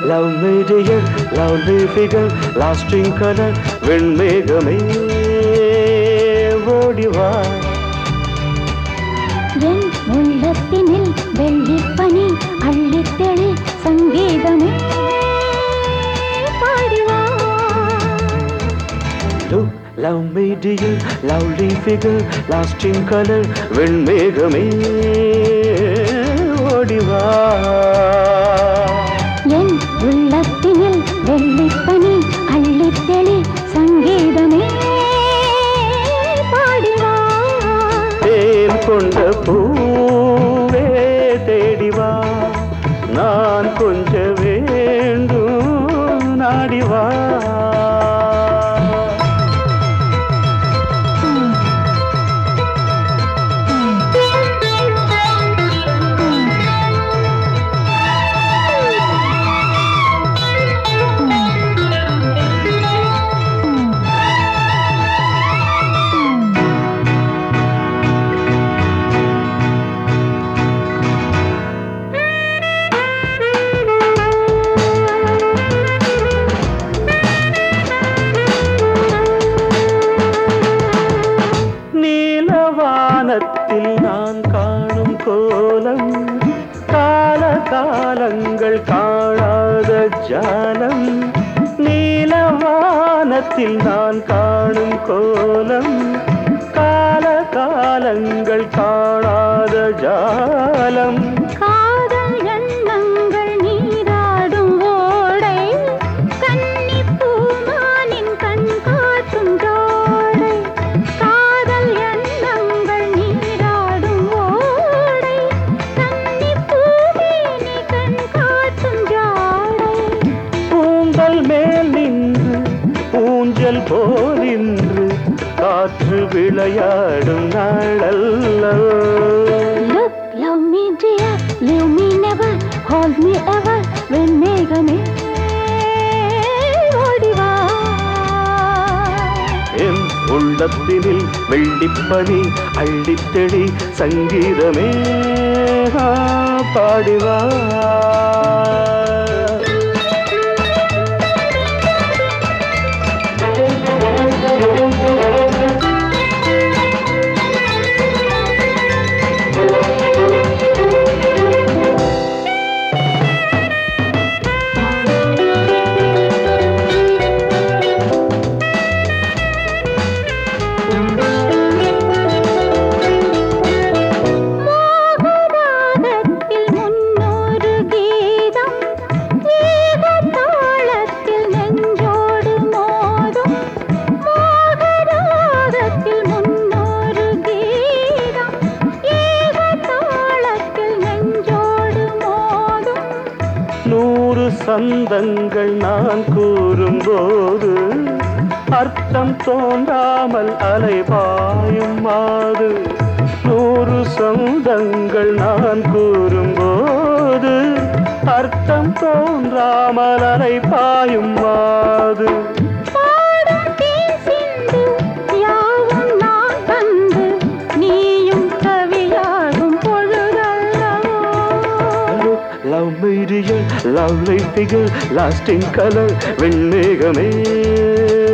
love மேடியல் lovely figure lasting colour வெண்மேகமே ஓடிவா என் உள்ளத்தினில் வெள்ளிப்பனி அள்ளித்தெளி சங்கீதமே பாடிவா Look, love me dear, lovely figure, lost in color, வெண்மேகமே ஓடிவா என் உள்ளத்தினில் வெள்ளிப்பனி அள்ளித்தெளி சங்கீதமே பாடிவா தேன் கொண்ட பூவே தேடிவா நான் கொஞ்ச வேண்டும் நாடிவா நீலவானத்தில் நான் காணும் கோலம் கால காலங்கள் காணாத ஜாலம் நீலவானத்தில் நான் காணும் கோலம் கால காலங்கள் காணாத ஜாலம் காதல் எண்ணங்கள் நீராடும் ஓடை கன்னி பூமானின் கண் காட்டும் ஜோடை காதல் எண்ணங்கள் நீராடும் ஓடை கன்னி பூமேனி கண் காட்டும் ஜோடை பூங்கல் மேல் நின்று ஊஞ்சல் போலின்று காற்று விளையாடும் நாளல்லவோ Look, love me dear, leave me never, hold me ever, வெண்மேகமே ஓடிவா என் உள்ளத்தினில் வெள்ளிப்பனி அள்ளித்தெளி சங்கீதமே ஆ, பாடிவா மோகராகத்தில் முன்னொரு கீதம் ஏக தாளத்தில் நெஞ்சோடு மோதும் மோகராகத்தில் முன்னொரு கீதம் ஏக தாளத்தில் நெஞ்சோடு மோதும் நூறு சந்தங்கள் நான் கூறும்போது அர்த்தம் தோன்றாமல் அலைபாயும் மாது நூறு சொந்தங்கள் நான் கூறும்போது அர்த்தம் தோன்றாமல் அலைபாயும் மாது பாடும் தேன் சிந்து யாவும் நான் தந்து நீயும் கவியாகும் பொழுதல்லவோ லவ் மீடியல் லவ்லி ஃபிகர் லாஸ்டிங் கலர் வெண்மேகமே